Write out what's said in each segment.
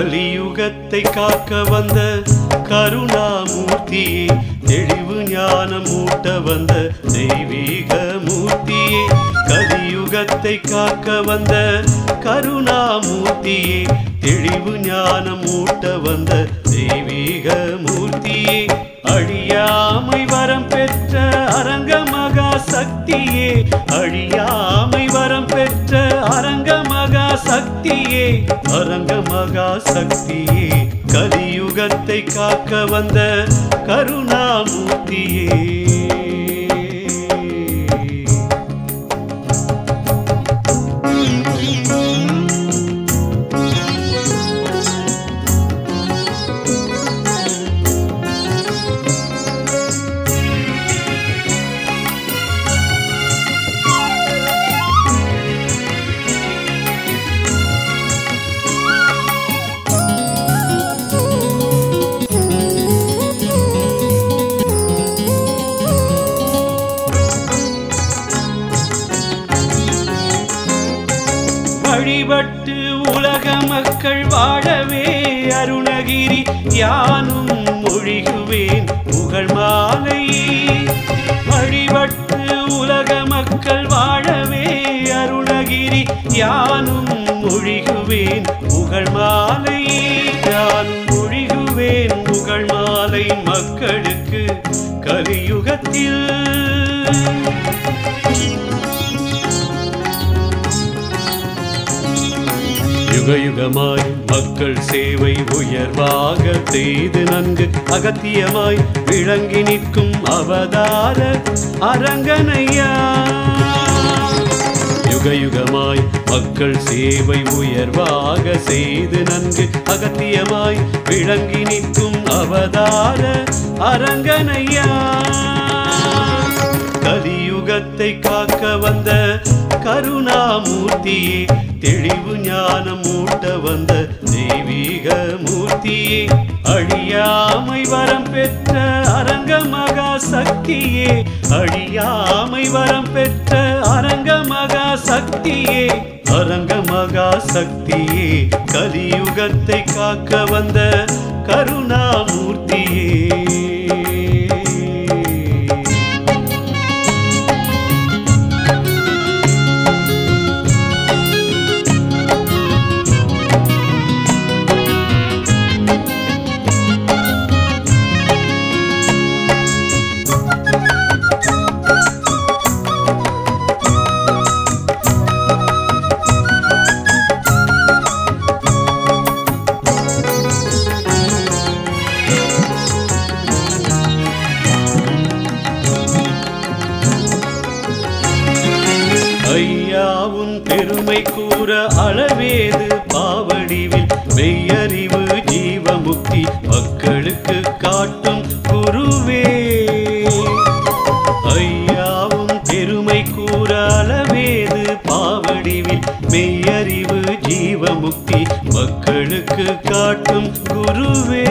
கலியுகத்தை காக்க வந்த கருணாமூர்த்தியே தெளிவு ஞானம் மூட்ட வந்த தெய்வீக மூர்த்தியே கலியுகத்தை காக்க வந்த கருணாமூர்த்தியே தெளிவு ஞானம் மூட்ட வந்த தெய்வீக மூர்த்தியே அழியாமை வரம் பெற்ற அரங்க மகா சக்தியே அழியாமை வரம் பெற்ற அரங்க மகா சக்தியே அரங்க மகா சக்தியே கலியுகத்தை காக்க வந்த கருணாமூர்த்தியே வழிபட்டு உலக மக்கள் வாழவே அருணகிரி யானும் மொழிகுவேன் புகழ் மாலை வழிபட்டு உலக மக்கள் வாழவே அருணகிரி யானும் மொழிகுவேன் புகழ் மாலை யானும் மொழிகுவேன் புகழ் மாலை மக்களுக்கு கலியுகத்தில் யுகயுகமாய் மக்கள் சேவை உயர்வாக செய்து நன்கு அகத்தியமாய் விளங்கி நிற்கும் அவதார அரங்கனையா யுகயுகமாய் மக்கள் சேவை உயர்வாக செய்து நன்கு அகத்தியமாய் விளங்கி நிற்கும் அவதார அரங்கனையா கலியுகத்தை காக்க வந்த கருணாமூர்த்தியே தெளிவு ஞானம் மூட்ட வந்த தெய்வீக மூர்த்தியே அழியாமை வரம் பெற்ற அரங்க மகா சக்தியே அழியாமை வரம் பெற்ற அரங்க மகா சக்தியே அரங்க மகா சக்தியே கலியுகத்தை காக்க வந்த கருணாமூர்த்தியே ஐயாவும் பெருமை கூற அளவேது பாவடிவில் மெய்யறிவு ஜீவமுக்தி மக்களுக்கு காட்டும் குருவே ஐயாவும் பெருமை கூற அளவேது பாவடிவில் மெய்யறிவு ஜீவமுக்தி மக்களுக்கு காட்டும் குருவே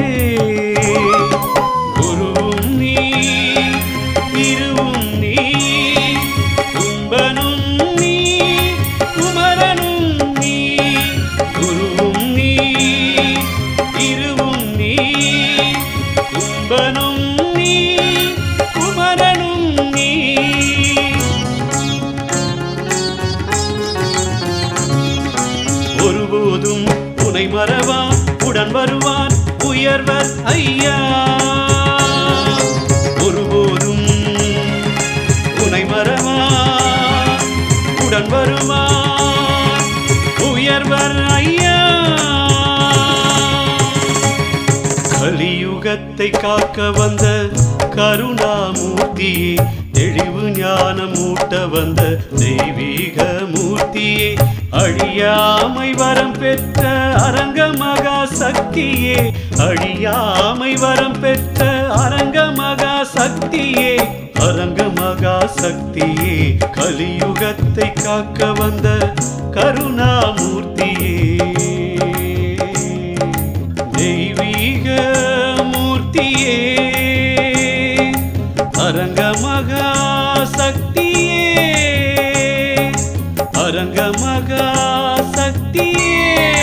குருவும் நீ திருவும் நீ கும்பனும் நீ குமரனும் நீ குருவும் நீ திருவும் நீ கும்பனும் நீ குமரனும் நீ ஒருபோதும் உனை மறவா உடன் வருவான் உயர்வர் ஐயா ஒருபோதும் உனை மறவா உடன் வருவான் உயர்வர் ஐயா கலியுகத்தை காக்க வந்த கருணாமூர்த்தியே தெளிவு ஞானம் மூட்ட வந்த தெய்வீக மூர்த்தியே அழியாமை வரம் பெற்ற அரங்க மகா சக்தியே அழியாமை வரம் பெற்ற அரங்க மகா சக்தியே அரங்க மகா சக்தியே கலியுகத்தை காக்க வந்த கருணாமூர்த்தியே தெய்வீக மூர்த்தியே அரங்க மகா சக்தியே அரங்க மகா சக்தியே